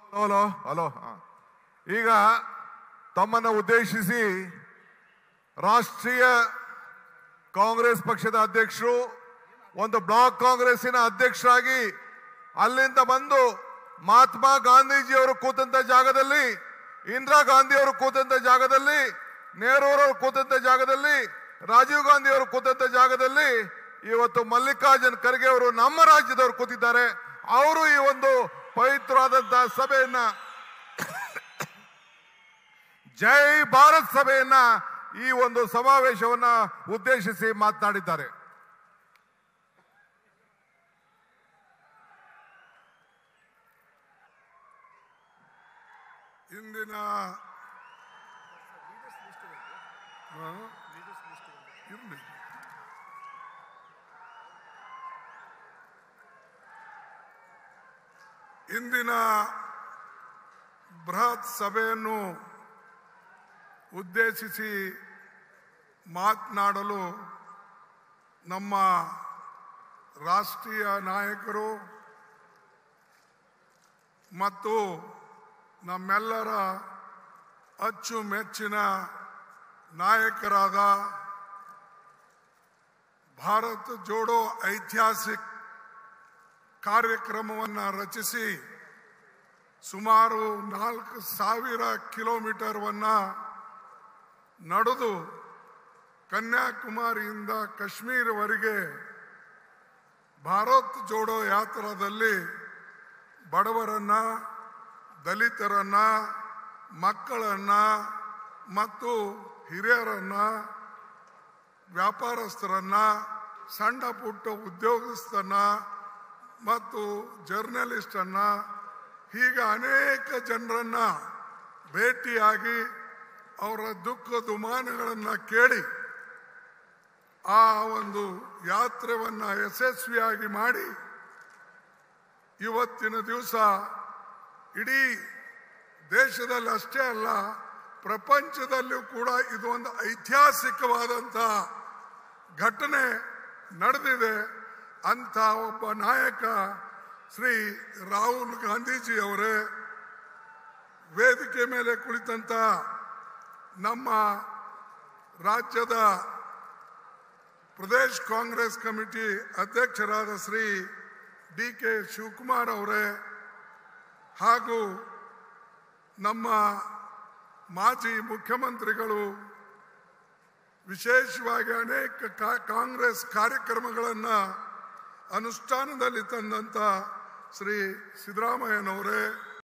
Hello hello ಹಾ. ಈಗ ತಮ್ಮನ್ನು ಉದ್ದೇಶಿಸಿ ರಾಷ್ಟ್ರೀಯ ಕಾಂಗ್ರೆಸ್ ಪಕ್ಷದ ಅಧ್ಯಕ್ಷರು ಒಂದು ಬ್ಲಾಕ್ ಕಾಂಗ್ರೆಸ್ಸಿನ ಅಧ್ಯಕ್ಷರಾಗಿ ಅಲ್ಲಿಂದ ಬಂದು ಮಹಾತ್ಮ ಗಾಂಧೀಜಿಯವರು ಕೂತಂತ ಜಾಗದಲ್ಲಿ ಇಂದಿರಾ ಗಾಂಧಿಯವರು ಕೂತಂತ ಜಾಗದಲ್ಲಿ ನೆಹರೂರವರು ಕೂತಂತ ಜಾಗದಲ್ಲಿ ರಾಜೀವ್ ಗಾಂಧಿ ಅವರು ಕೂತಂತ ಜಾಗದಲ್ಲಿ ಇವತ್ತು ಮಲ್ಲಿಕಾರ್ಜುನ್ ಖರ್ಗೆ ಅವರು ನಮ್ಮ ರಾಜ್ಯದವರು ಕೂತಿದ್ದಾರೆ ಅವರು ಈ ಒಂದು ಪವಿತ್ರವಾದಂತಹ ಸಭೆಯನ್ನ ಜೈ ಭಾರತ್ ಸಭೆಯನ್ನ ಈ ಒಂದು ಸಮಾವೇಶವನ್ನ ಉದ್ದೇಶಿಸಿ ಮಾತನಾಡಿದ್ದಾರೆ ಇಂದಿನ ಹಾ? ಇರ್ಲಿ. ಇಂದಿನ ಬೃಹತ್ ಸಭೆಯನ್ನು ಉದ್ದೇಶಿಸಿ ಮಾತನಾಡಲು ನಮ್ಮ ರಾಷ್ಟ್ರೀಯ ನಾಯಕರು ಮತ್ತು ನಮ್ಮೆಲ್ಲರ ಅಚ್ಚುಮೆಚ್ಚಿನ ನಾಯಕರಾದ ಭಾರತ್ ಜೋಡೋ ಐತಿಹಾಸಿಕ ಕಾರ್ಯಕ್ರಮವನ್ನು ರಚಿಸಿ ಸುಮಾರು ನಾಲ್ಕು ಸಾವಿರ ಕಿಲೋಮೀಟರ್ವನ್ನ ನಡೆದು ಕನ್ಯಾಕುಮಾರಿಯಿಂದ ಕಾಶ್ಮೀರವರೆಗೆ ಭಾರತ್ ಜೋಡೋ ಯಾತ್ರಾದಲ್ಲಿ ಬಡವರನ್ನ ದಲಿತರನ್ನ ಮಕ್ಕಳನ್ನ ಮತ್ತು ಹಿರಿಯರನ್ನ ವ್ಯಾಪಾರಸ್ಥರನ್ನ ಸಣ್ಣ ಪುಟ್ಟ ಉದ್ಯೋಗಸ್ಥರನ್ನ ಮತ್ತು ಜರ್ನಲಿಸ್ಟನ್ನ ಹೀಗೆ ಅನೇಕ ಜನರನ್ನ ಭೇಟಿಯಾಗಿ ಅವರ ದುಃಖ ದುಮಾನಗಳನ್ನು ಕೇಳಿ ಆ ಒಂದು ಯಾತ್ರೆಯನ್ನ ಯಶಸ್ವಿಯಾಗಿ ಮಾಡಿ ಇವತ್ತಿನ ದಿವಸ ಇಡೀ ದೇಶದಲ್ಲಿ ಅಷ್ಟೇ ಅಲ್ಲ ಪ್ರಪಂಚದಲ್ಲೂ ಕೂಡ ಇದು ಒಂದು ಐತಿಹಾಸಿಕವಾದಂಥ ಘಟನೆ ನಡೆದಿದೆ ಅಂತ ಒಬ್ಬ ನಾಯಕ ಶ್ರೀ ರಾಹುಲ್ ಗಾಂಧೀಜಿ ಅವರೇ ವೇದಿಕೆ ಮೇಲೆ ಕುಳಿತಂತ ನಮ್ಮ ರಾಜ್ಯದ ಪ್ರದೇಶ್ ಕಾಂಗ್ರೆಸ್ ಕಮಿಟಿ ಅಧ್ಯಕ್ಷರಾದ ಶ್ರೀ ಡಿ ಕೆ ಶಿವಕುಮಾರ್ ಅವರೇ ಹಾಗೂ ನಮ್ಮ ಮಾಜಿ ಮುಖ್ಯಮಂತ್ರಿಗಳು ವಿಶೇಷವಾಗಿ ಅನೇಕ ಕಾ- ಕಾಂಗ್ರೆಸ್ ಕಾರ್ಯಕ್ರಮಗಳನ್ನು ಅನುಷ್ಠಾನದಲ್ಲಿ ತಂದಂತ ಶ್ರೀ ಸಿದ್ದರಾಮಯ್ಯನವರೇ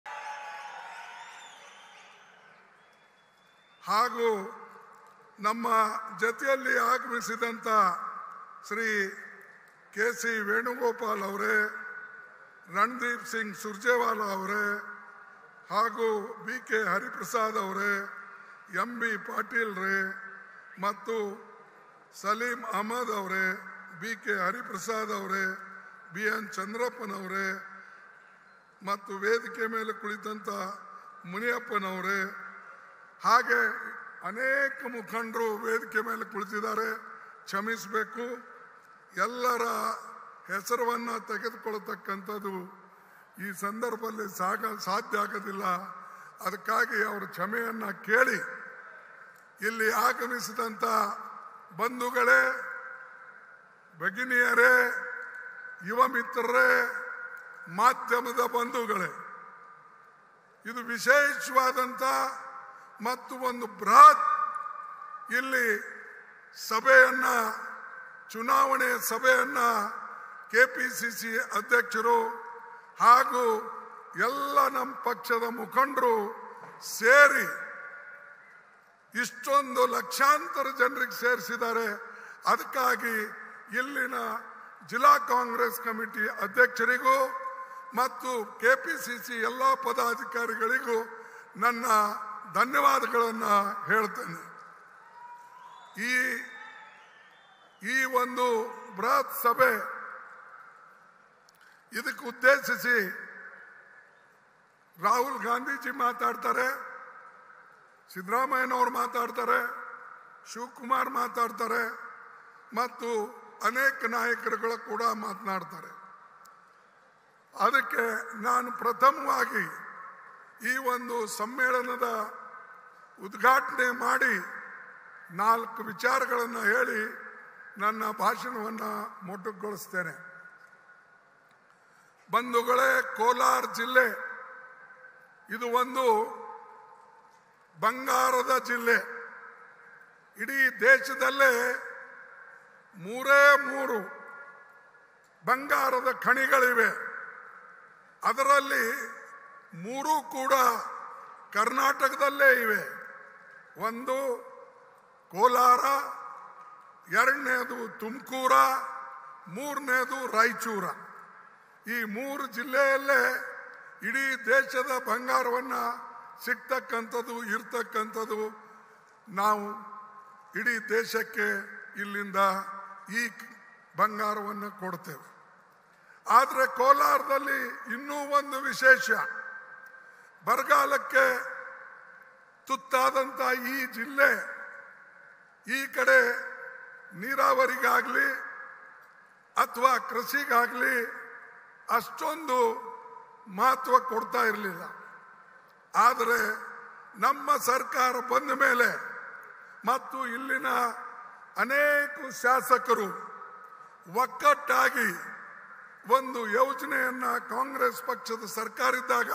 ಹಾಗೂ ನಮ್ಮ ಜೊತೆಯಲ್ಲಿ ಆಗಮಿಸಿದಂಥ ಶ್ರೀ ಕೆ ಸಿ ವೇಣುಗೋಪಾಲ್ ಅವರೇ ರಣದೀಪ್ ಸಿಂಗ್ ಸುರ್ಜೇವಾಲಾ ಅವರೇ ಹಾಗೂ ಬಿ ಕೆ ಹರಿಪ್ರಸಾದ್ ಅವರೇ ಎಂ ಬಿ ಪಾಟೀಲ್ ರೇ ಮತ್ತು ಸಲೀಂ ಅಹಮದ್ ಅವರೇ ಬಿ ಕೆ ಹರಿಪ್ರಸಾದ್ ಅವರೇ ಬಿ ಎನ್ ಚಂದ್ರಪ್ಪನವರೇ ಮತ್ತು ವೇದಿಕೆ ಮೇಲೆ ಕುಳಿತಂತ ಮುನಿಯಪ್ಪನವರೇ ಹಾಗೆ ಅನೇಕ ಮುಖಂಡರು ವೇದಿಕೆ ಮೇಲೆ ಕುಳಿತಿದ್ದಾರೆ ಕ್ಷಮಿಸಬೇಕು ಎಲ್ಲರ ಹೆಸರನ್ನು ತೆಗೆದುಕೊಳ್ಳತಕ್ಕಂಥದ್ದು ಈ ಸಂದರ್ಭದಲ್ಲಿ ಸಾಗ ಸಾಧ್ಯ ಆಗೋದಿಲ್ಲ ಅದಕ್ಕಾಗಿ ಅವರ ಕ್ಷಮೆಯನ್ನ ಕೇಳಿ ಇಲ್ಲಿ ಆಗಮಿಸಿದಂಥ ಬಂಧುಗಳೇ ಭಗಿನಿಯರೇ ಯುವ ಮಿತ್ರರೇ ಮಾಧ್ಯಮದ ಬಂಧುಗಳೇ ಇದು ವಿಶೇಷವಾದಂಥ ಮತ್ತು ಒಂದು ಬೃಹತ್ ಇಲ್ಲಿ ಸಭೆಯನ್ನ ಚುನಾವಣೆ ಸಭೆಯನ್ನ ಕೆಪಿಸಿಸಿ ಅಧ್ಯಕ್ಷರು ಹಾಗೂ ಎಲ್ಲ ನಮ್ಮ ಪಕ್ಷದ ಮುಖಂಡರು ಸೇರಿ ಇಷ್ಟೊಂದು ಲಕ್ಷಾಂತರ ಜನರಿಗೆ ಸೇರಿಸಿದ್ದಾರೆ ಅದಕ್ಕಾಗಿ ಇಲ್ಲಿನ ಜಿಲ್ಲಾ ಕಾಂಗ್ರೆಸ್ ಕಮಿಟಿ ಅಧ್ಯಕ್ಷರಿಗೂ ಮತ್ತು ಕೆಪಿಸಿಸಿ ಎಲ್ಲ ಪದಾಧಿಕಾರಿಗಳಿಗೂ ನನ್ನ ಧನ್ಯವಾದಗಳನ್ನು ಹೇಳ್ತೇನೆ ಈ ಈ ಒಂದು ಬೃಹತ್ ಸಭೆ ಇದಕ್ಕೆ ಉದ್ದೇಶಿಸಿ ರಾಹುಲ್ ಗಾಂಧೀಜಿ ಮಾತಾಡ್ತಾರೆ ಸಿದ್ದರಾಮಯ್ಯನವರು ಮಾತಾಡ್ತಾರೆ ಶಿವಕುಮಾರ್ ಮಾತಾಡ್ತಾರೆ ಮತ್ತು ಅನೇಕ ನಾಯಕರುಗಳು ಕೂಡ ಮಾತನಾಡ್ತಾರೆ ಅದಕ್ಕೆ ನಾನು ಪ್ರಥಮವಾಗಿ ಈ ಒಂದು ಸಮ್ಮೇಳನದ ಉದ್ಘಾಟನೆ ಮಾಡಿ ನಾಲ್ಕು ವಿಚಾರಗಳನ್ನು ಹೇಳಿ ನನ್ನ ಭಾಷಣವನ್ನು ಮೊಟಕುಗೊಳಿಸ್ತೇನೆ ಬಂಧುಗಳೇ ಕೋಲಾರ ಜಿಲ್ಲೆ ಇದು ಒಂದು ಬಂಗಾರದ ಜಿಲ್ಲೆ ಇಡೀ ದೇಶದಲ್ಲೇ ಮೂರೇ ಮೂರು ಬಂಗಾರದ ಖಣಿಗಳಿವೆ ಅದರಲ್ಲಿ ಮೂರೂ ಕೂಡ ಕರ್ನಾಟಕದಲ್ಲೇ ಇವೆ ಒಂದು ಕೋಲಾರ ಎರಡನೇದು ತುಮಕೂರ ಮೂರನೇದು ರಾಯಚೂರ ಈ ಮೂರು ಜಿಲ್ಲೆಯಲ್ಲೇ ಇಡೀ ದೇಶದ ಬಂಗಾರವನ್ನು ಸಿಗ್ತಕ್ಕಂಥದ್ದು ಇರ್ತಕ್ಕಂಥದ್ದು ನಾವು ಇಡೀ ದೇಶಕ್ಕೆ ಇಲ್ಲಿಂದ ಈ ಬಂಗಾರವನ್ನು ಕೊಡ್ತೇವೆ ಆದರೆ ಕೋಲಾರದಲ್ಲಿ ಇನ್ನೂ ಒಂದು ವಿಶೇಷ ಬರಗಾಲಕ್ಕೆ ತುತ್ತಾದಂಥ ಈ ಜಿಲ್ಲೆ ಈ ಕಡೆ ನೀರಾವರಿಗಾಗಲಿ ಅಥವಾ ಕೃಷಿಗಾಗಲಿ ಅಷ್ಟೊಂದು ಮಹತ್ವ ಕೊಡ್ತಾ ಇರಲಿಲ್ಲ ಆದರೆ ನಮ್ಮ ಸರ್ಕಾರ ಬಂದ ಮೇಲೆ ಮತ್ತು ಇಲ್ಲಿನ ಅನೇಕ ಶಾಸಕರು ಒಕ್ಕಟ್ಟಾಗಿ ಒಂದು ಯೋಜನೆಯನ್ನ ಕಾಂಗ್ರೆಸ್ ಪಕ್ಷದ ಸರ್ಕಾರ ಇದ್ದಾಗ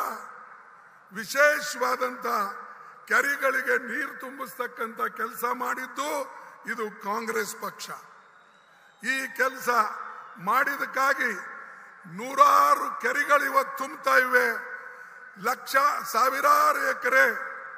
ವಿಶೇಷವಾದಂತ ಕೆರೆಗಳಿಗೆ ನೀರು ತುಂಬಿಸ್ತಕ್ಕಂಥ ಕೆಲಸ ಮಾಡಿದ್ದು ಇದು ಕಾಂಗ್ರೆಸ್ ಪಕ್ಷ ಈ ಕೆಲಸ ಮಾಡಿದಕ್ಕಾಗಿ ನೂರಾರು ಕೆರೆಗಳು ಇವತ್ತು ತುಂಬುತ್ತಾ ಇವೆ ಲಕ್ಷ ಸಾವಿರಾರು ಎಕರೆ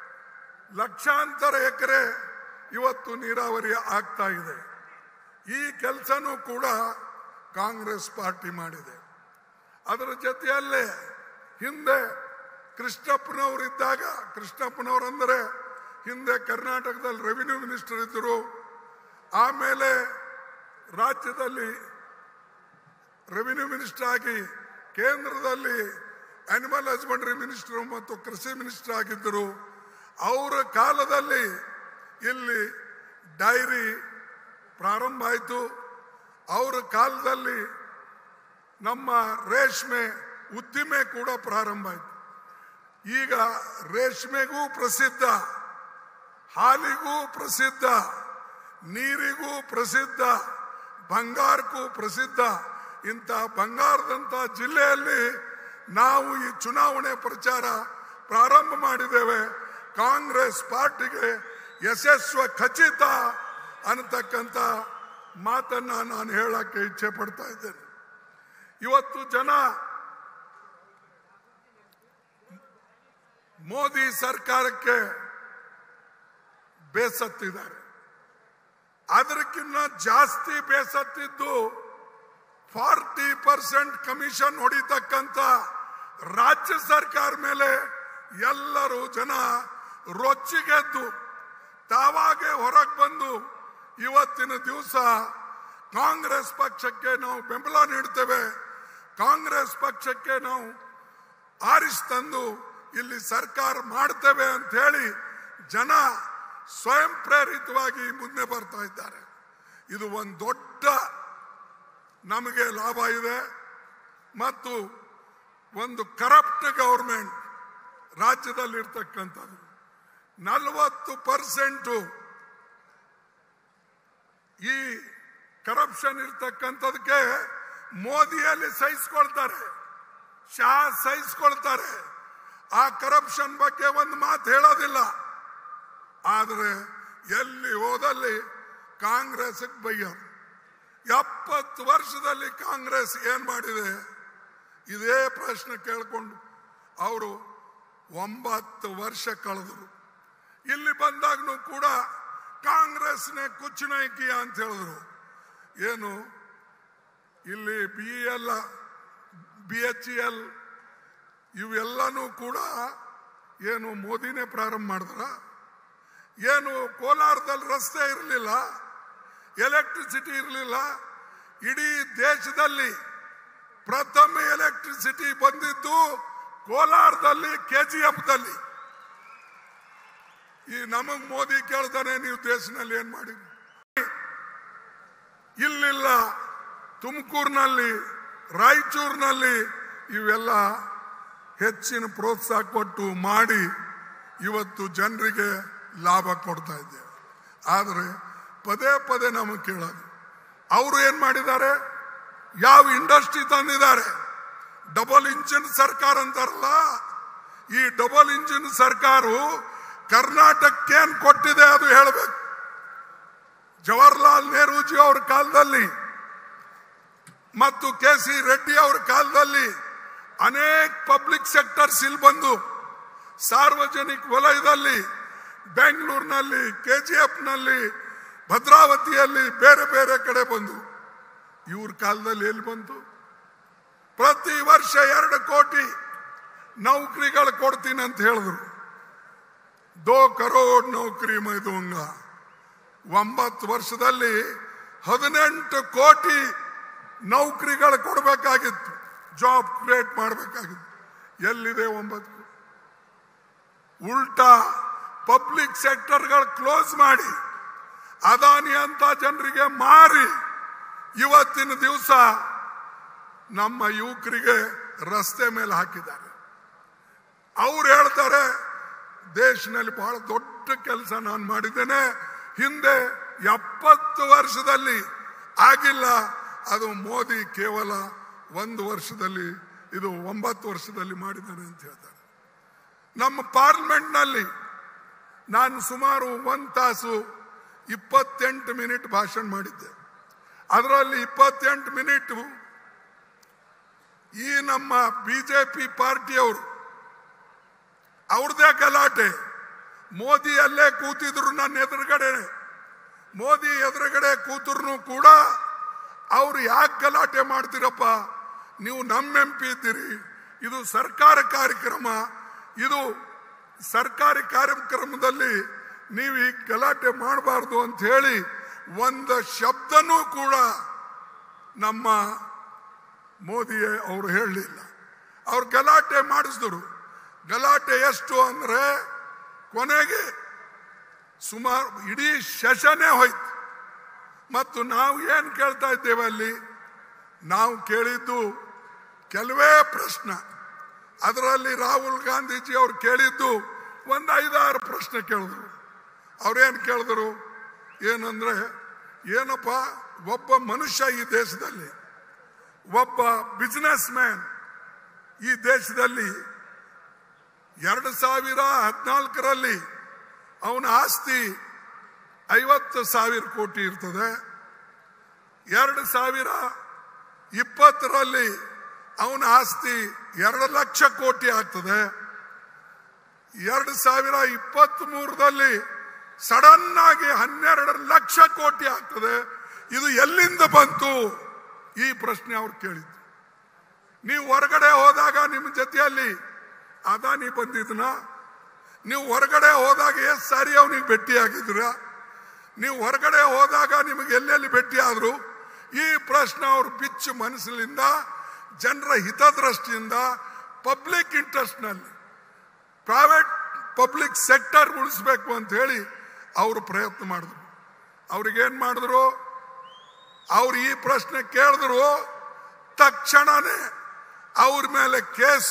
ಲಕ್ಷಾಂತರ ಎಕರೆ ಇವತ್ತು ನೀರಾವರಿ ಆಗ್ತಾ ಇದೆ ಈ ಕೆಲಸನೂ ಕೂಡ ಕಾಂಗ್ರೆಸ್ ಪಾರ್ಟಿ ಮಾಡಿದೆ ಅದರ ಜೊತೆಯಲ್ಲೇ ಹಿಂದೆ ಕೃಷ್ಣಪ್ಪನವರು ಇದ್ದಾಗ ಕೃಷ್ಣಪ್ಪನವರು ಅಂದರೆ ಹಿಂದೆ ಕರ್ನಾಟಕದಲ್ಲಿ ರೆವಿನ್ಯೂ ಮಿನಿಸ್ಟರ್ ಇದ್ದರು ಆಮೇಲೆ ರಾಜ್ಯದಲ್ಲಿ ರೆವಿನ್ಯೂ ಮಿನಿಸ್ಟರ್ ಆಗಿ ಕೇಂದ್ರದಲ್ಲಿ ಅನಿಮಲ್ ಹಸ್ಬೆಂಡ್ರಿ ಮಿನಿಸ್ಟರ್ ಮತ್ತು ಕೃಷಿ ಮಿನಿಸ್ಟರ್ ಆಗಿದ್ದರು ಅವರ ಕಾಲದಲ್ಲಿ ಇಲ್ಲಿ ಡೈರಿ ಪ್ರಾರಂಭ ಆಯಿತು ಅವರ ಕಾಲದಲ್ಲಿ ನಮ್ಮ ರೇಷ್ಮೆ ಉದ್ದಿಮೆ ಕೂಡ ಪ್ರಾರಂಭ ಆಯಿತು ಈಗ ರೇಷ್ಮೆಗೂ ಪ್ರಸಿದ್ಧ ಹಾಲಿಗೂ ಪ್ರಸಿದ್ಧ ನೀರಿಗೂ ಪ್ರಸಿದ್ಧ ಬಂಗಾರಕ್ಕೂ ಪ್ರಸಿದ್ಧ ಇಂಥ ಬಂಗಾರದಂಥ ಜಿಲ್ಲೆಯಲ್ಲಿ ನಾವು ಈ ಚುನಾವಣೆ ಪ್ರಚಾರ ಪ್ರಾರಂಭ ಮಾಡಿದ್ದೇವೆ ಕಾಂಗ್ರೆಸ್ ಪಾರ್ಟಿಗೆ ಯಶಸ್ವ ಖಚಿತ ಅನ್ನತಕ್ಕಂಥ ಮಾತನ್ನ ನಾನು ಹೇಳಕ್ಕೆ ಇಚ್ಛೆ ಪಡ್ತಾ ಇದ್ದೇನೆ ಇವತ್ತು ಜನ ಮೋದಿ ಸರ್ಕಾರಕ್ಕೆ ಬೇಸತ್ತಿದ್ದಾರೆ ಅದಕ್ಕಿಂತ ಜಾಸ್ತಿ ಬೇಸತ್ತಿದ್ದು ಫಾರ್ಟಿ ಪರ್ಸೆಂಟ್ ಕಮಿಷನ್ ಹೊಡಿತಕ್ಕಂಥ ರಾಜ್ಯ ಸರ್ಕಾರ ಮೇಲೆ ಎಲ್ಲರೂ ಜನ ರೊಚ್ಚಿಗೆದ್ದು ತಾವಾಗೆ ಹೊರಗೆ ಬಂದು ಇವತ್ತಿನ ದಿವಸ ಕಾಂಗ್ರೆಸ್ ಪಕ್ಷಕ್ಕೆ ನಾವು ಬೆಂಬಲ ನೀಡ್ತೇವೆ ಕಾಂಗ್ರೆಸ್ ಪಕ್ಷಕ್ಕೆ ನಾವು ಆರಿಸಿ ತಂದು ಇಲ್ಲಿ ಸರ್ಕಾರ ಮಾಡ್ತೇವೆ ಅಂತ ಹೇಳಿ ಜನ ಸ್ವಯಂ ಪ್ರೇರಿತವಾಗಿ ಮುಂದೆ ಬರ್ತಾ ಇದ್ದಾರೆ ಇದು ಒಂದು ದೊಡ್ಡ ನಮಗೆ ಲಾಭ ಇದೆ ಮತ್ತು ಒಂದು ಕರಪ್ಟ್ ಗೌರ್ಮೆಂಟ್ ರಾಜ್ಯದಲ್ಲಿರ್ತಕ್ಕಂಥದ್ದು ನಲವತ್ತು ಪರ್ಸೆಂಟು ಈ ಕರಪ್ಷನ್ ಇರ್ತಕ್ಕಂಥದಕ್ಕೆ ಮೋದಿಯಲ್ಲಿ ಸಹಿಸ್ಕೊಳ್ತಾರೆ ಶಾ ಸಹಿಸ್ಕೊಳ್ತಾರೆ ಆ ಕರಪ್ಷನ್ ಬಗ್ಗೆ ಒಂದು ಮಾತು ಹೇಳೋದಿಲ್ಲ ಆದರೆ ಎಲ್ಲಿ ಹೋದಲ್ಲಿ ಕಾಂಗ್ರೆಸ್ ಬೈಯೋದು ಎಪ್ಪತ್ತು ವರ್ಷದಲ್ಲಿ ಕಾಂಗ್ರೆಸ್ ಏನ್ ಮಾಡಿದೆ ಇದೇ ಪ್ರಶ್ನೆ ಕೇಳ್ಕೊಂಡು ಅವರು ಒಂಬತ್ತು ವರ್ಷ ಕಳೆದರು ಇಲ್ಲಿ ಬಂದಾಗನು ಕೂಡ ಕಾಂಗ್ರೆಸ್ನೇ ಕುಚ್ಚುನೈಕಿಯ ಅಂತ ಹೇಳಿದ್ರು ಏನು ಇಲ್ಲಿ B L B H L ಇವೆಲ್ಲನೂ ಕೂಡ ಏನು ಮೋದಿನೇ ಪ್ರಾರಂಭ ಮಾಡಿದ್ರ ಏನು ಕೋಲಾರದಲ್ಲಿ ರಸ್ತೆ ಇರಲಿಲ್ಲ ಎಲೆಕ್ಟ್ರಿಸಿಟಿ ಇರಲಿಲ್ಲ ಇಡೀ ದೇಶದಲ್ಲಿ ಪ್ರಥಮ ಎಲೆಕ್ಟ್ರಿಸಿಟಿ ಬಂದಿದ್ದು ಕೋಲಾರದಲ್ಲಿ ಕೆಜಿಎಫ್ದಲ್ಲಿ ಈ ನಮಗ್ ಮೋದಿ ಕೇಳ್ತಾನೆ ನೀವು ದೇಶದಲ್ಲಿ ಏನ್ ಮಾಡಿ ಇಲ್ಲಿಲ್ಲ ತುಮಕೂರಿನಲ್ಲಿ ರಾಯಚೂರಿನಲ್ಲಿ ಇವೆಲ್ಲ ಹೆಚ್ಚಿನ ಪ್ರೋತ್ಸಾಹ ಕೊಟ್ಟು ಮಾಡಿ ಇವತ್ತು ಜನರಿಗೆ ಲಾಭ ಕೊಡ್ತಾ ಇದ್ದೇವೆ ಆದರೆ ಪದೇ ಪದೇ ನಮಗೆ ಕೇಳೋದು ಅವರು ಏನ್ ಮಾಡಿದ್ದಾರೆ ಯಾವ ಇಂಡಸ್ಟ್ರಿ ತಂದಿದ್ದಾರೆ ಡಬಲ್ ಇಂಜಿನ್ ಸರ್ಕಾರ ಅಂತಾರಲ್ಲ ಈ ಡಬಲ್ ಇಂಜಿನ್ ಸರ್ಕಾರವು ಕರ್ನಾಟಕಕ್ಕೆ ಏನ್ ಕೊಟ್ಟಿದೆ ಅದು ಹೇಳಬೇಕು ಜವಾಹರ್ಲಾಲ್ ನೆಹರೂಜಿ ಅವರ ಕಾಲದಲ್ಲಿ ಮತ್ತು ಕೆ ಸಿ ರೆಡ್ಡಿ ಅವರ ಕಾಲದಲ್ಲಿ ಅನೇಕ ಪಬ್ಲಿಕ್ ಸೆಕ್ಟರ್ಸ್ ಇಲ್ಲಿ ಬಂದು ಸಾರ್ವಜನಿಕ ವಲಯದಲ್ಲಿ ಬೆಂಗಳೂರಿನಲ್ಲಿ ಕೆಜಿಎಫ್ ನಲ್ಲಿ ಭದ್ರಾವತಿಯಲ್ಲಿ ಬೇರೆ ಬೇರೆ ಕಡೆ ಬಂದು ಇವ್ರ ಕಾಲದಲ್ಲಿ ಎಲ್ಲಿ ಬಂತು ಪ್ರತಿ ವರ್ಷ ಎರಡು ಕೋಟಿ ನೌಕರಿಗಳು ಕೊಡ್ತೀನಿ ಅಂತ ಹೇಳಿದ್ರು ದೋ ಕರೋಡ್ ನೌಕರಿ ಮೈದೂಂಗ ಒಂಬತ್ತು ವರ್ಷದಲ್ಲಿ ಹದಿನೆಂಟು ಕೋಟಿ ನೌಕರಿಗಳು ಕೊಡಬೇಕಾಗಿತ್ತು ಜಾಬ್ ಕ್ರಿಯೇಟ್ ಮಾಡಬೇಕಾಗಿತ್ತು ಎಲ್ಲಿದೆ ಒಂಬತ್ತು ಉಲ್ಟಾ ಪಬ್ಲಿಕ್ ಸೆಕ್ಟರ್ಗಳು ಕ್ಲೋಸ್ ಮಾಡಿ ಅದಾನಿ ಅಂತ ಜನರಿಗೆ ಮಾರಿ ಇವತ್ತಿನ ದಿವಸ ನಮ್ಮ ಯುವಕರಿಗೆ ರಸ್ತೆ ಮೇಲೆ ಹಾಕಿದ್ದಾರೆ ಅವ್ರು ಹೇಳ್ತಾರೆ ದೇಶದಲ್ಲಿ ಬಹಳ ದೊಡ್ಡ ಕೆಲಸ ನಾನು ಮಾಡಿದ್ದೇನೆ ಹಿಂದೆ ಎಪ್ಪತ್ತು ವರ್ಷದಲ್ಲಿ ಆಗಿಲ್ಲ ಅದು ಮೋದಿ ಕೇವಲ ಒಂದು ವರ್ಷದಲ್ಲಿ ಇದು ಒಂಬತ್ತು ವರ್ಷದಲ್ಲಿ ಮಾಡಿದ್ದಾನೆ ಅಂತ ಹೇಳ್ತಾರೆ ನಮ್ಮ ಪಾರ್ಲಿಮೆಂಟ್ನಲ್ಲಿ ನಾನು ಸುಮಾರು ಒಂದು ತಾಸು ಇಪ್ಪತ್ತೆಂಟು ಮಿನಿಟ್ ಭಾಷಣ ಮಾಡಿದ್ದೆ ಅದರಲ್ಲಿ ಇಪ್ಪತ್ತೆಂಟು ಮಿನಿಟ್ ಈ ನಮ್ಮ ಬಿಜೆಪಿ ಪಾರ್ಟಿಯವರು ಅವ್ರದೇ ಗಲಾಟೆ ಮೋದಿ ಅಲ್ಲೇ ಕೂತಿದ್ರು ನನ್ನ ಎದುರುಗಡೆ ಮೋದಿ ಎದುರುಗಡೆ ಕೂತರು ಕೂಡ ಅವ್ರು ಯಾಕೆ ಗಲಾಟೆ ಮಾಡ್ತೀರಪ್ಪ ನೀವು ನಮ್ಮ ಎಂ ಪಿ ಇದ್ದೀರಿ ಇದು ಸರ್ಕಾರ ಕಾರ್ಯಕ್ರಮ ಇದು ಸರ್ಕಾರಿ ಕಾರ್ಯಕ್ರಮದಲ್ಲಿ ನೀವು ಈ ಗಲಾಟೆ ಮಾಡಬಾರ್ದು ಅಂತ ಹೇಳಿ ಒಂದು ಶಬ್ದನೂ ಕೂಡ ನಮ್ಮ ಮೋದಿ ಅವರು ಹೇಳಲಿಲ್ಲ ಅವ್ರು ಗಲಾಟೆ ಮಾಡಿಸಿದ್ರು ಗಲಾಟೆ ಎಷ್ಟು ಅಂದ್ರೆ ಕೊನೆಗೆ ಸುಮಾರು ಇಡೀ ಸೆಷನ್ನೇ ಹೋಯ್ತು ಮತ್ತು ನಾವು ಏನು ಕೇಳ್ತಾ ಇದ್ದೇವೆ ಅಲ್ಲಿ ನಾವು ಕೇಳಿದ್ದು ಕೆಲವೇ ಪ್ರಶ್ನೆ ಅದರಲ್ಲಿ ರಾಹುಲ್ ಗಾಂಧೀಜಿ ಅವ್ರು ಕೇಳಿದ್ದು ಒಂದು ಐದಾರು ಪ್ರಶ್ನೆ ಕೇಳಿದ್ರು ಅವ್ರೇನು ಕೇಳಿದ್ರು ಏನಂದ್ರೆ ಏನಪ್ಪ ಒಬ್ಬ ಮನುಷ್ಯ ಈ ದೇಶದಲ್ಲಿ ಒಬ್ಬ ಬಿಸ್ನೆಸ್ ಮ್ಯಾನ್ ಈ ದೇಶದಲ್ಲಿ ಎರಡು ಸಾವಿರ ಹದಿನಾಲ್ಕರಲ್ಲಿ ಅವನ ಆಸ್ತಿ ಐವತ್ತು ಸಾವಿರ ಕೋಟಿ ಇರ್ತದೆ ಎರಡು ಸಾವಿರ ಇಪ್ಪತ್ತರಲ್ಲಿ ಅವನ ಆಸ್ತಿ ಎರಡು ಲಕ್ಷ ಕೋಟಿ ಆಗ್ತದೆ ಎರಡು ಸಾವಿರ ಇಪ್ಪತ್ತ್ ಮೂರರಲ್ಲಿ ಸಡನ್ ಆಗಿ ಹನ್ನೆರಡು ಲಕ್ಷ ಕೋಟಿ ಆಗ್ತದೆ ಇದು ಎಲ್ಲಿಂದ ಬಂತು ಈ ಪ್ರಶ್ನೆ ಅವ್ರು ಕೇಳಿದ್ರು ನೀವು ಹೊರಗಡೆ ಹೋದಾಗ ನಿಮ್ಮ ಜೊತೆಯಲ್ಲಿ ಅದಾನಿ ಬಂದಿದ್ನ ನೀವು ಹೊರಗಡೆ ಹೋದಾಗ ಎಷ್ಟು ಸಾರಿ ಅವನಿಗೆ ಭೇಟಿಯಾಗಿದ್ರ ನೀವು ಹೊರಗಡೆ ಹೋದಾಗ ನಿಮಗೆ ಎಲ್ಲೆಲ್ಲಿ ಭೇಟಿ ಆದ್ರು ಈ ಪ್ರಶ್ನೆ ಅವ್ರ ಬಿಚ್ಚು ಮನಸ್ಸಿನಿಂದ ಜನರ ಹಿತದೃಷ್ಟಿಯಿಂದ ಪಬ್ಲಿಕ್ ಇಂಟ್ರೆಸ್ಟ್ನಲ್ಲಿ ಪ್ರೈವೇಟ್ ಪಬ್ಲಿಕ್ ಸೆಕ್ಟರ್ ಉಳಿಸ್ಬೇಕು ಅಂತ ಹೇಳಿ ಅವರು ಪ್ರಯತ್ನ ಮಾಡಿದ್ರು ಅವ್ರಿಗೇನ್ ಮಾಡಿದ್ರು ಅವ್ರು ಈ ಪ್ರಶ್ನೆ ಕೇಳಿದ್ರು ತಕ್ಷಣನೇ ಅವ್ರ ಮೇಲೆ ಕೇಸ್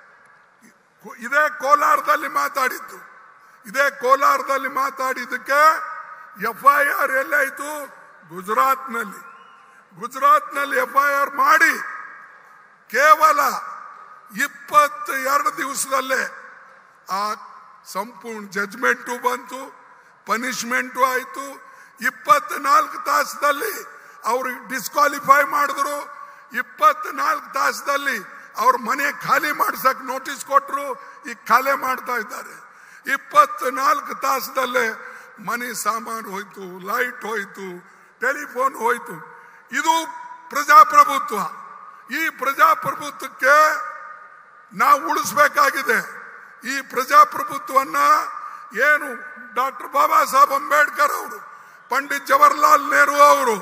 ಇದೇ ಕೋಲಾರದಲ್ಲಿ ಮಾತಾಡಿದ್ದು ಇದೇ ಕೋಲಾರದಲ್ಲಿ ಮಾತಾಡಿದ್ದಕ್ಕೆ ಎಫ್ ಐ ಆರ್ ಎಲ್ಲಾಯ್ತು ಗುಜರಾತ್ನಲ್ಲಿ ಗುಜರಾತ್ನಲ್ಲಿ ಎಫ್ ಐ ಆರ್ ಮಾಡಿ ಕೇವಲ ಇಪ್ಪತ್ತ ಎರಡು ದಿವಸದಲ್ಲೇ ಆ ಸಂಪೂರ್ಣ ಜಜ್ಮೆಂಟು ಬಂತು ಪನಿಷ್ಮೆಂಟು ಆಯಿತು ಇಪ್ಪತ್ನಾಲ್ಕು ತಾಸದಲ್ಲಿ ಅವ್ರಿಗೆ ಡಿಸ್ಕ್ವಾಲಿಫೈ ಮಾಡಿದ್ರು ಇಪ್ಪತ್ನಾಲ್ಕು ತಾಸದಲ್ಲಿ ಅವ್ರ ಮನೆ ಖಾಲಿ ಮಾಡ್ಸಕ್ ನೋಟಿಸ್ ಕೊಟ್ಟರು ಈಗ ಖಾಲಿ ಮಾಡ್ತಾ ಇದ್ದಾರೆ ಇಪ್ಪತ್ನಾಲ್ಕು ತಾಸದಲ್ಲೇ ಮನೆ ಸಾಮಾನು ಹೋಯ್ತು ಲೈಟ್ ಹೋಯ್ತು ಟೆಲಿಫೋನ್ ಹೋಯ್ತು ಇದು ಪ್ರಜಾಪ್ರಭುತ್ವ ಈ ಪ್ರಜಾಪ್ರಭುತ್ವಕ್ಕೆ ನಾವು ಉಳಿಸ್ಬೇಕಾಗಿದೆ ಈ ಪ್ರಜಾಪ್ರಭುತ್ವವನ್ನ ಏನು ಡಾಕ್ಟರ್ ಬಾಬಾ ಸಾಹೇಬ್ ಅಂಬೇಡ್ಕರ್ ಅವರು ಪಂಡಿತ್ ಜವಾಹರ್ಲಾಲ್ ನೆಹರು ಅವರು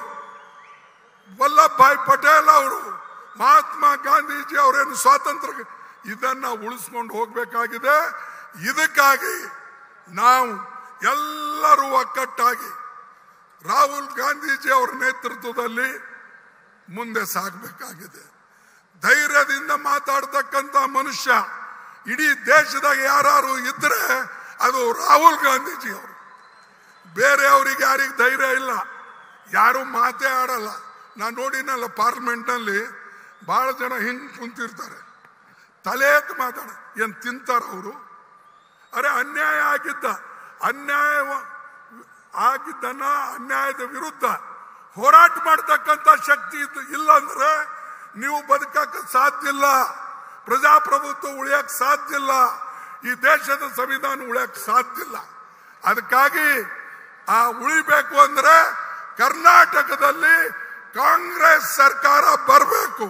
ವಲ್ಲಭ್ ಭಾಯ್ ಪಟೇಲ್ ಅವರು ಮಹಾತ್ಮ ಗಾಂಧೀಜಿ ಅವರೇನು ಸ್ವಾತಂತ್ರ್ಯ ಇದನ್ನ ಉಳಿಸ್ಕೊಂಡು ಹೋಗ್ಬೇಕಾಗಿದೆ ಇದಕ್ಕಾಗಿ ನಾವು ಎಲ್ಲರೂ ಒಕ್ಕಟ್ಟಾಗಿ ರಾಹುಲ್ ಗಾಂಧೀಜಿ ಅವರ ನೇತೃತ್ವದಲ್ಲಿ ಮುಂದೆ ಸಾಗಬೇಕಾಗಿದೆ ಧೈರ್ಯದಿಂದ ಮಾತಾಡ್ತಕ್ಕಂಥ ಮನುಷ್ಯ ಇಡೀ ದೇಶದಾಗ ಯಾರು ಇದ್ರೆ ಅದು ರಾಹುಲ್ ಗಾಂಧೀಜಿ ಅವರು ಬೇರೆಯವರಿಗೆ ಯಾರಿಗೆ ಧೈರ್ಯ ಇಲ್ಲ ಯಾರು ಮಾತೇ ಆಡಲ್ಲ ನಾನು ನೋಡಿನಲ್ಲ ಪಾರ್ಲಿಮೆಂಟ್ನಲ್ಲಿ ಬಹಳ ಜನ ಹಿಂಗ್ ಕುಂತಿರ್ತಾರೆ ತಲೆ ಎತ್ತು ಮಾತಾಡ ಏನ್ ತಿಂತಾರ ಅವರು ಅರೆ ಅನ್ಯಾಯ ಆಗಿದ್ದ ಅನ್ಯಾಯ ಆಗಿದ್ದನ್ನ ಅನ್ಯಾಯದ ವಿರುದ್ಧ ಹೋರಾಟ ಮಾಡ್ತಕ್ಕಂಥ ಶಕ್ತಿ ಇದ್ದು ಇಲ್ಲ ಅಂದ್ರೆ ನೀವು ಬದುಕಕ್ಕೆ ಸಾಧ್ಯ ಇಲ್ಲ ಪ್ರಜಾಪ್ರಭುತ್ವ ಉಳಿಯಕ್ ಸಾಧ್ಯ ಇಲ್ಲ ಈ ದೇಶದ ಸಂವಿಧಾನ ಉಳಿಯಕ್ ಸಾಧ್ಯ ಇಲ್ಲ ಅದಕ್ಕಾಗಿ ಆ ಉಳಿಬೇಕು ಅಂದ್ರೆ ಕರ್ನಾಟಕದಲ್ಲಿ ಕಾಂಗ್ರೆಸ್ ಸರ್ಕಾರ ಬರಬೇಕು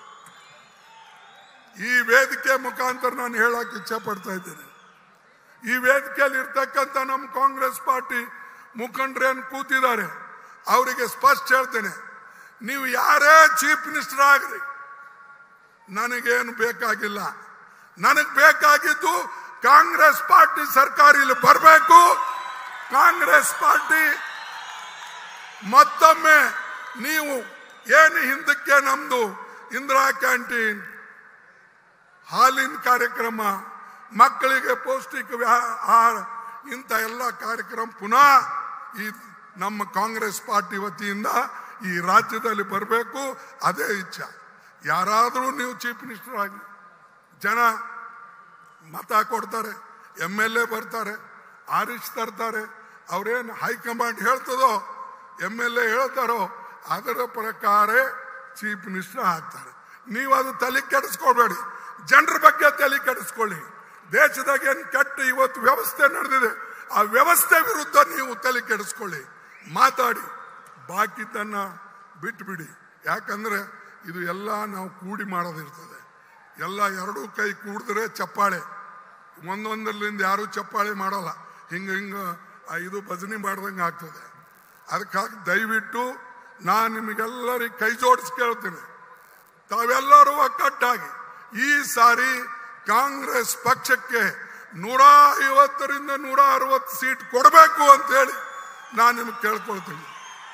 ಈ ವೇದಿಕೆ ಮುಖಾಂತರ ನಾನು ಹೇಳಕ್ ಇಚ್ಛೆ ಪಡ್ತಾ ಇದ್ದೇನೆ ಈ ವೇದಿಕೆಯಲ್ಲಿ ಇರ್ತಕ್ಕಂಥ ನಮ್ಮ ಕಾಂಗ್ರೆಸ್ ಪಾರ್ಟಿ ಮುಖಂಡರೇನು ಕೂತಿದ್ದಾರೆ ಅವರಿಗೆ ಸ್ಪಷ್ಟ ಹೇಳ್ತೇನೆ ನೀವು ಯಾರೇ ಚೀಫ್ ಮಿನಿಸ್ಟರ್ ಆಗ್ರಿ ನನಗೇನು ಬೇಕಾಗಿಲ್ಲ ನನಗೆ ಬೇಕಾಗಿದ್ದು ಕಾಂಗ್ರೆಸ್ ಪಾರ್ಟಿ ಸರ್ಕಾರ ಇಲ್ಲಿ ಬರಬೇಕು ಕಾಂಗ್ರೆಸ್ ಪಾರ್ಟಿ ಮತ್ತೊಮ್ಮೆ ನೀವು ಏನು ಹಿಂದಕ್ಕೆ ನಮ್ದು ಇಂದಿರಾ ಕ್ಯಾಂಟೀನ್ ಹಾಲಿನ ಕಾರ್ಯಕ್ರಮ ಮಕ್ಕಳಿಗೆ ಪೌಷ್ಟಿಕ ವ್ಯಾ- ಆಹಾರ ಇಂಥ ಎಲ್ಲ ಕಾರ್ಯಕ್ರಮ ಪುನಃ ಈ ನಮ್ಮ ಕಾಂಗ್ರೆಸ್ ಪಾರ್ಟಿ ವತಿಯಿಂದ ಈ ರಾಜ್ಯದಲ್ಲಿ ಬರಬೇಕು ಅದೇ ಇಚ್ಛೆ ಯಾರಾದರೂ ನೀವು ಚೀಫ್ ಮಿನಿಸ್ಟರ್ ಆಗಿ ಜನ ಮತ ಕೊಡ್ತಾರೆ ಎಮ್ ಎಲ್ ಎ ಬರ್ತಾರೆ ಆರಿಸ್ ತರ್ತಾರೆ ಅವ್ರೇನು ಹೈಕಮಾಂಡ್ ಹೇಳ್ತದೋ ಎಮ್ ಎಲ್ ಎ ಹೇಳ್ತಾರೋ ಅದರ ಪ್ರಕಾರ ಚೀಫ್ ಮಿನಿಸ್ಟರ್ ಆಗ್ತಾರೆ ನೀವು ಅದು ತಲೆ ಕೆಡಿಸ್ಕೊಳ್ಬೇಡಿ ಜನರ ಬಗ್ಗೆ ತಲೆ ಕೆಡಿಸ್ಕೊಳ್ಳಿ ದೇಶದಾಗ ಏನು ಕೆಟ್ಟ ಇವತ್ತು ವ್ಯವಸ್ಥೆ ನಡೆದಿದೆ ಆ ವ್ಯವಸ್ಥೆ ವಿರುದ್ಧ ನೀವು ತಲೆ ಕೆಡಿಸ್ಕೊಳ್ಳಿ ಮಾತಾಡಿ ಬಾಕಿದ್ದನ್ನ ಬಿಟ್ಬಿಡಿ ಯಾಕಂದ್ರೆ ಇದು ಎಲ್ಲ ನಾವು ಕೂಡಿ ಮಾಡೋದಿರ್ತದೆ ಎಲ್ಲ ಎರಡೂ ಕೈ ಕೂಡಿದ್ರೆ ಚಪ್ಪಾಳೆ ಒಂದೊಂದರಿಂದ ಯಾರು ಚಪ್ಪಾಳೆ ಮಾಡಲ್ಲ ಹಿಂಗ ಹಿಂಗ ಆ ಇದು ಭಜನೆ ಮಾಡ್ದಂಗೆ ಆಗ್ತದೆ ಅದಕ್ಕಾಗಿ ದಯವಿಟ್ಟು ನಾನು ನಿಮಗೆಲ್ಲರಿಗೆ ಕೈ ಜೋಡಿಸಿ ಕೇಳ್ತೀನಿ ತಾವೆಲ್ಲರೂ ಒಕ್ಕಟ್ಟಾಗಿ ಈ ಸಾರಿ ಕಾಂಗ್ರೆಸ್ ಪಕ್ಷಕ್ಕೆ ನೂರ ಐವತ್ತರಿಂದ ನೂರ ಅರವತ್ತು ಸೀಟ್ ಕೊಡಬೇಕು ಅಂತ ಹೇಳಿ ನಾನು ನಿಮ್ಗೆ ಕೇಳ್ಕೊಳ್ತೀನಿ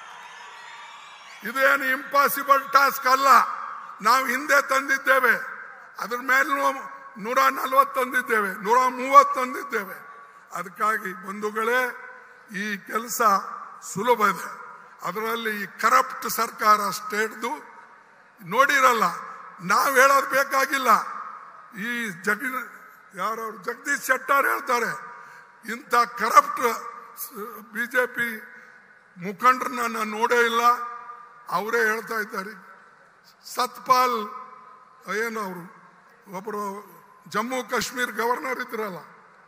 ಇದೇನು ಇಂಪಾಸಿಬಲ್ ಟಾಸ್ಕ್ ಅಲ್ಲ ನಾವು ಹಿಂದೆ ತಂದಿದ್ದೇವೆ ಅದ್ರ ಮೇಲೆ ನೂರ ನಲ್ವತ್ತು ತಂದಿದ್ದೇವೆ ನೂರ ಮೂವತ್ತು ತಂದಿದ್ದೇವೆ ಅದಕ್ಕಾಗಿ ಬಂಧುಗಳೇ ಈ ಕೆಲಸ ಸುಲಭ ಇದೆ ಅದರಲ್ಲಿ ಈ ಕರಪ್ಟ್ ಸರ್ಕಾರ ಸ್ಟೇಟ್ದು ನೋಡಿರಲ್ಲ ನಾವು ಹೇಳೋದು ಬೇಕಾಗಿಲ್ಲ ಈ ಜಗ ಯಾರು ಜಗದೀಶ್ ಶೆಟ್ಟಾರ್ ಹೇಳ್ತಾರೆ ಇಂಥ ಕರಪ್ಟ್ ಬಿಜೆಪಿ ಮುಖಂಡರನ್ನ ನಾನು ನೋಡೇ ಇಲ್ಲ ಅವರೇ ಹೇಳ್ತಾ ಇದ್ದಾರೆ ಸತ್ಪಾಲ್ ಏನು ಅವರು ಒಬ್ಬರು ಜಮ್ಮು ಕಾಶ್ಮೀರ್ ಗವರ್ನರ್ ಇದ್ರಲ್ಲ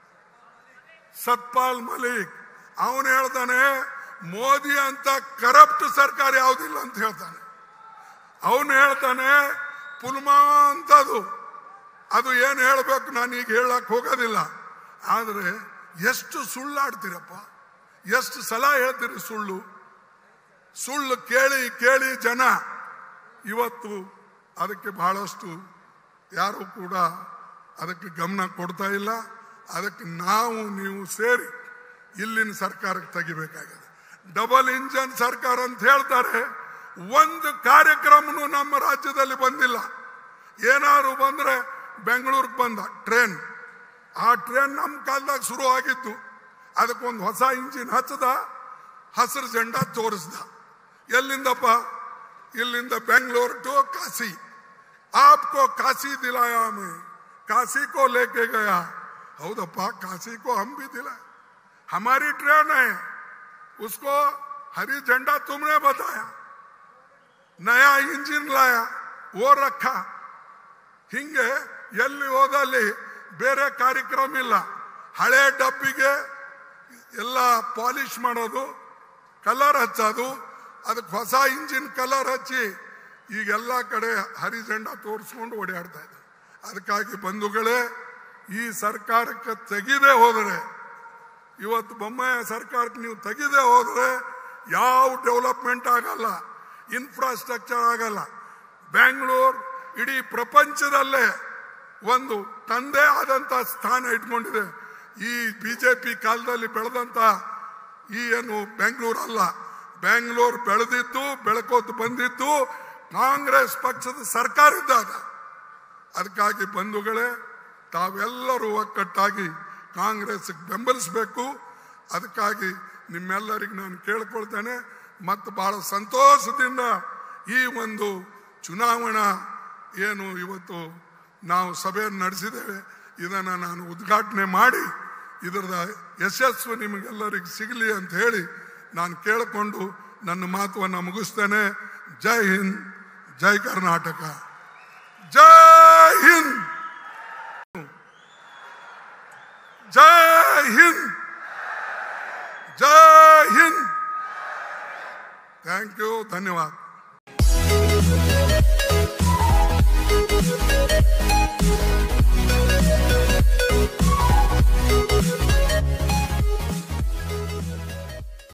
ಸತ್ಪಾಲ್ ಮಲಿಕ್ ಅವನು ಹೇಳ್ತಾನೆ ಮೋದಿ ಅಂತ ಕರಪ್ಟ್ ಸರ್ಕಾರ ಯಾವುದಿಲ್ಲ ಅಂತ ಹೇಳ್ತಾನೆ ಅವನು ಹೇಳ್ತಾನೆ ಪುಲ್ವಾಮಾ ಅಂತದು ಅದು ಏನು ಹೇಳಬೇಕು ನಾನು ಈಗ ಹೇಳಕ್ ಹೋಗೋದಿಲ್ಲ ಆದರೆ ಎಷ್ಟು ಸುಳ್ಳಾಡ್ತೀರಪ್ಪ ಎಷ್ಟು ಸಲ ಹೇಳ್ತೀರಿ ಸುಳ್ಳು ಸುಳ್ಳು ಕೇಳಿ ಕೇಳಿ ಜನ ಇವತ್ತು ಅದಕ್ಕೆ ಬಹಳಷ್ಟು ಯಾರು ಕೂಡ ಅದಕ್ಕೆ ಗಮನ ಕೊಡ್ತಾ ಇಲ್ಲ ಅದಕ್ಕೆ ನಾವು ನೀವು ಸೇರಿ ಇಲ್ಲಿನ ಸರ್ಕಾರಕ್ಕೆ ತೆಗಿಬೇಕಾಗಿದೆ ಡಬಲ್ ಇಂಜನ್ ಸರ್ಕಾರ ಅಂತ ಹೇಳ್ತಾರೆ ಒಂದು ಕಾರ್ಯಕ್ರಮನೂ ನಮ್ಮ ರಾಜ್ಯದಲ್ಲಿ ಬಂದಿಲ್ಲ ಏನಾದ್ರು ಬಂದ್ರೆ ಬೆಂಗಳೂರಿಗೆ ಬಂದ ಟ್ರೈನ್ ಆ ಟ್ರೈನ್ ನಮ್ಮ ಕಾಲದಾಗ ಶುರು ಆಗಿತ್ತು ಅದಕ್ಕೊಂದು ಹೊಸ ಇಂಜಿನ್ ಹಚ್ಚದ ಹಸಿರು ಜೆಂಡ ತೋರಿಸ್ದ ಎಲ್ಲಿಂದಪ್ಪ ಇಲ್ಲಿಂದ ಬೆಂಗಳೂರು ಟು ಕಾಶಿ आपको काशी दिलाया मैं काशी को लेके गया ಹೌದಪ್ಪ काशी को हम भी दिलाए हमारी ट्रेन है उसको हरी झंडा तुमने बताया नया इंजिन लाया वो रखा ಹಿಂಗೆ ಎಲ್ಲಿ ಹೋದಲ್ಲಿ ಬೇರೆ ಕಾರ್ಯಕ್ರಮ ಇಲ್ಲ ಹಳೆ ಡಬ್ಬಿಗೆ ಎಲ್ಲ ಪಾಲಿಶ್ ಮಾಡೋದು ಕಲರ್ ಹಚ್ಚೋದು ಅದಕ್ಕೆ ಹೊಸ ಇಂಜಿನ್ ಕಲರ್ ಹಚ್ಚಿ ಈಗೆಲ್ಲ ಕಡೆ ಹರಿ ಜೆಂಡಾ ತೋರಿಸ್ಕೊಂಡು ಓಡಾಡ್ತಾ ಇದೆ ಅದಕ್ಕಾಗಿ ಬಂಧುಗಳೇ ಈ ಸರ್ಕಾರಕ್ಕೆ ತೆಗೆದೇ ಹೋದರೆ ಇವತ್ತು ಬೊಮ್ಮಾಯ ಸರ್ಕಾರಕ್ಕೆ ನೀವು ತೆಗೆದೇ ಹೋದರೆ ಯಾವ ಡೆವಲಪ್ಮೆಂಟ್ ಆಗಲ್ಲ ಇನ್ಫ್ರಾಸ್ಟ್ರಕ್ಚರ್ ಆಗಲ್ಲ ಬ್ಯಾಂಗ್ಳೂರ್ ಇಡೀ ಪ್ರಪಂಚದಲ್ಲೇ ಒಂದು ತಂದೆ ಆದಂತ ಸ್ಥಾನ ಇಟ್ಕೊಂಡಿದೆ ಈ ಬಿಜೆಪಿ ಕಾಲದಲ್ಲಿ ಬೆಳೆದಂತ ಈ ಏನು ಬೆಂಗಳೂರು ಅಲ್ಲ ಬೆಂಗಳೂರು ಬೆಳೆದಿದ್ದು ಬೆಳಕೋತು ಬಂದಿದ್ದು ಕಾಂಗ್ರೆಸ್ ಪಕ್ಷದ ಸರ್ಕಾರ ಇದ್ದಾಗ ಅದಕ್ಕಾಗಿ ಬಂಧುಗಳೇ ತಾವೆಲ್ಲರೂ ಒಕ್ಕಟ್ಟಾಗಿ ಕಾಂಗ್ರೆಸ್ ಬೆಂಬಲಿಸಬೇಕು ಅದಕ್ಕಾಗಿ ನಿಮ್ಮೆಲ್ಲರಿಗೆ ನಾನು ಕೇಳ್ಕೊಳ್ತೇನೆ ಮತ್ತು ಬಹಳ ಸಂತೋಷದಿಂದ ಈ ಒಂದು ಚುನಾವಣಾ ಏನು ಇವತ್ತು ನಾವು ಸಭೆಯನ್ನು ನಡೆಸಿದ್ದೇವೆ ಇದನ್ನು ನಾನು ಉದ್ಘಾಟನೆ ಮಾಡಿ ಇದರದ ಯಶಸ್ಸು ನಿಮಗೆಲ್ಲರಿಗೆ ಸಿಗಲಿ ಅಂತ ಹೇಳಿ ನಾನು ಕೇಳಿಕೊಂಡು ನನ್ನ ಮಾತುವನ್ನು ಮುಗಿಸ್ತೇನೆ ಜೈ ಹಿಂದ್ ಜೈ ಕರ್ನಾಟಕ ಜೈ ಹಿಂದ್ ಜೈ ಹಿಂದ್ ಜೈ ಹಿಂದ್ ಥ್ಯಾಂಕ್ ಯು ಧನ್ಯವಾದ Thank